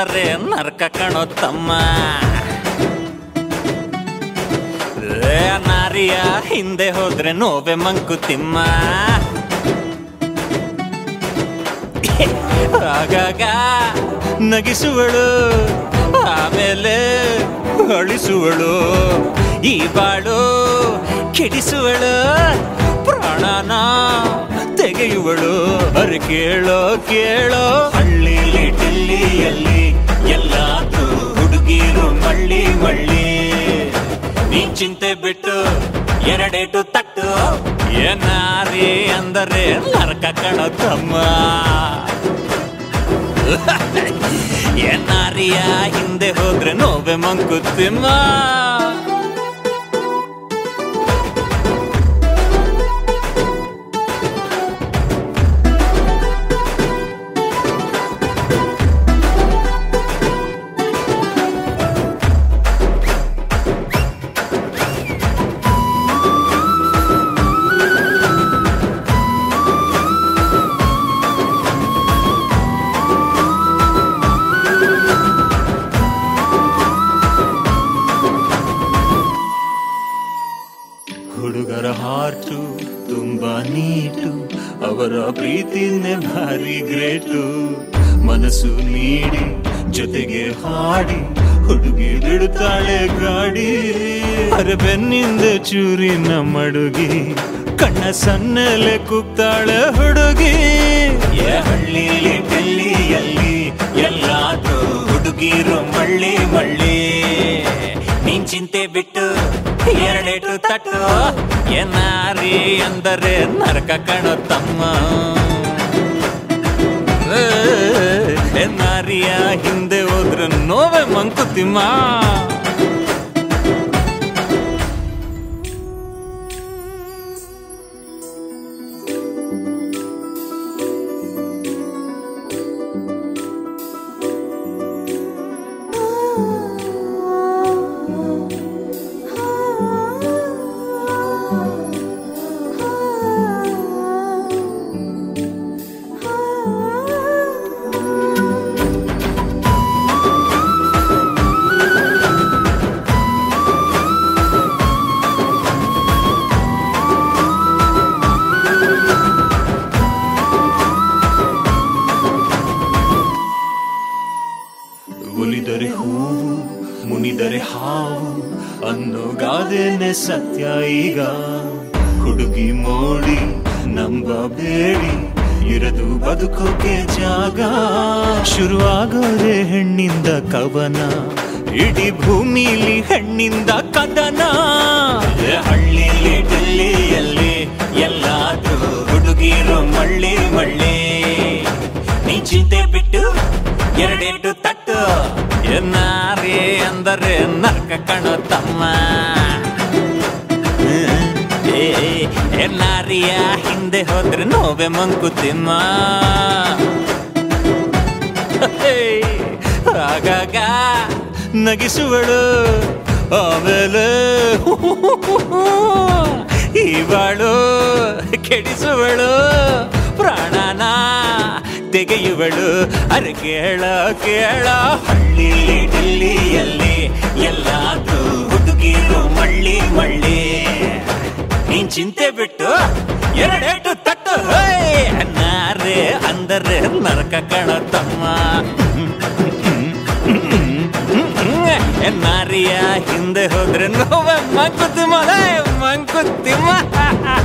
ಅಂದರೆ ನರ್ಕ ಕಣೋ ತಮ್ಮ ಏ ನಾರಿಯ ಹಿಂದೆ ಹೋದ್ರೆ ನೋವೆ ಮಂಕುತಿಮ್ಮ ಆಗಾಗ ನಗಿಸುವಳು ಆಮೇಲೆ ಅಳಿಸುವಳು ಈ ಬಾಳು ಕೆಡಿಸುವಳು ಪ್ರಾಣನ ತೆಗೆಯುವಳು ಅರೆ ಕೇಳೋ ಕೇಳೋ ಹಳ್ಳಿಲಿ ಡಿಲ್ಲಿಯಲ್ಲಿ ಎಲ್ಲಾದ್ರೂ ಹುಡುಗಿರು ಮಳ್ಳಿ ಮಳ್ಳಿ ನೀನ್ ಚಿಂತೆ ಬಿಟ್ಟು ಎರಡೇಟು ತಟ್ಟು ಏನಾರಿ ಅಂದರೆ ನರಕ ಕಣೋ ತಮ್ಮ ಏನಾರಿಯ ಹಿಂದೆ ಹೋದ್ರೆ ನೋವೆ ಮಂಕುತ್ತಿಮ್ಮ ಹುಡುಗರ ಹಾರ್ಟು ತುಂಬಾ ನೀಟು ಅವರ ಪ್ರೀತಿನೇ ಭಾರಿ ಗ್ರೇಟು ಮನಸ್ಸು ನೀಡಿ ಜೊತೆಗೆ ಹಾಡಿ ಹುಡುಗಿ ಬಿಡುತ್ತಾಳೆ ಗಾಡಿ ಅರೆ ಬೆನ್ನಿಂದ ಚೂರಿನ ಮಡುಗಿ ಕಣ್ಣ ಸಣ್ಣಲೆ ಕೂಗ್ತಾಳೆ ಹುಡುಗಿ ಏ ಹಳ್ಳಿಲಿ ಡೆಲ್ಲಿಯಲ್ಲಿ ಎಲ್ಲಾದ್ರೂ ಹುಡುಗಿರು ಮಳ್ಳಿ ಮಳ್ಳಿ ನೀನ್ ಚಿಂತೆ ಬಿಟ್ಟು ಎರಡೇಟು ತಟ್ಟು ಏನಾರಿ ಅಂದರೆ ನರಕ ಕಣೋ ತಮ್ಮ ಏ, ನಾರಿಯ ಹಿಂದೆ ಹೋದ್ರೆ ನೋವೆ ಮಂಕುತಿಮ್ಮ ಉಲಿದರೆ ಹೂವು ಮುನಿದರೆ ಹಾವು ಅನ್ನೋ ಗಾದೆನೆ ಸತ್ಯ ಈಗ ಹುಡುಗಿ ಮೋಡಿ ನಂಬಬೇಡಿ ಇರದು ಬದುಕೋಕೆ ಜಾಗ ಶುರುವಾಗೋದೆ ಹೆಣ್ಣಿಂದ ಕವನ ಇಡೀ ಭೂಮಿಲಿ ಹೆಣ್ಣಿಂದ ಕದನ ಏ ಹಳ್ಳಿಲಿ ಡೆಲ್ಲಿಯಲ್ಲಿ ಎಲ್ಲಾದ್ರೂ ಹುಡುಗಿರು ಮಳ್ಳಿ ಮಳ್ಳಿ ನೀ ಚಿಂತೆ ಬಿಟ್ಟು ಎರಡೇಟು ತಟ್ಟು ಎನ್ನಾರಿ ಅಂದರೆ ನರ್ಕ ಕಣೋ ತಮ್ಮ ಏ, ಎನ್ನಾರಿಯ ಹಿಂದೆ ಹೋದ್ರೆ ನೋವೆ ಮಂಕುತಿಮ್ಮ ಹೇ, ಆಗಾಗ ನಗಿಸುವಳು ಆಮೇಲೆ ಈ ಬಾಳು ಕೆಡಿಸುವಳು ಪ್ರಾಣನ ತೆಗೆಯುವಳು ಅರೆ ಕೇಳ ಕೇಳ ಹಳ್ಳಿಲಿ ಡಿಲ್ಲಿಯಲ್ಲಿ ಎಲ್ಲಾದ್ರೂ ಹುಡುಗಿರು ಮಳ್ಳಿ ಮಳ್ಳಿ ನೀನ್ ಚಿಂತೆ ಬಿಟ್ಟು ಎರಡೇಟು ತಟ್ಟು ಹೋಯ್ ನಾರೇ ಅಂದರೆ ನರಕ ಕಣ ತಮ್ಮ ನಾರಿಯ ಹಿಂದೆ ಹೋದ್ರೆ ನೋವ ಮಂಕುತಿಮ್ಮ ಲೇ, ಮಂಕುತಿಮ್ಮ